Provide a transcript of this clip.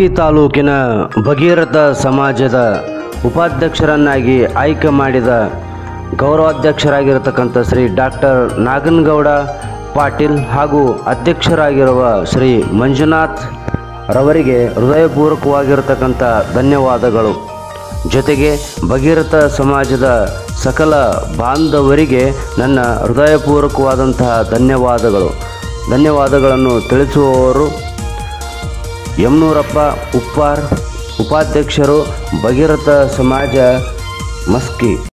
ಮಸ್ಕಿ ತಾಲೂಕಿನ ಭಗೀರಥ ಸಮಾಜದ ಉಪಾಧ್ಯಕ್ಷರನ್ನಾಗಿ ಆಯ್ಕೆ ಮಾಡಿದ ಗೌರವಾಧ್ಯಕ್ಷರಾಗಿರತಕ್ಕಂಥ ಶ್ರೀ ಡಾಕ್ಟರ್ ನಾಗನಗೌಡ ಪಾಟೀಲ್ ಹಾಗೂ ಅಧ್ಯಕ್ಷರಾಗಿರುವ ಶ್ರೀ ಮಂಜುನಾಥ್ ರವರಿಗೆ ಹೃದಯಪೂರ್ವಕವಾಗಿರತಕ್ಕಂಥ ಧನ್ಯವಾದಗಳು ಜೊತೆಗೆ ಭಗೀರಥ ಸಮಾಜದ ಸಕಲ ಬಾಂಧವರಿಗೆ ನನ್ನ ಹೃದಯಪೂರ್ವಕವಾದಂತಹ ಧನ್ಯವಾದಗಳು ಧನ್ಯವಾದಗಳನ್ನು ತಿಳಿಸುವವರು ಯಮನೂರಪ್ಪ ಉಪ್ಪಾರ್ ಉಪಾಧ್ಯಕ್ಷರು ಭಗೀರಥ ಸಮಾಜ ಮಸ್ಕಿ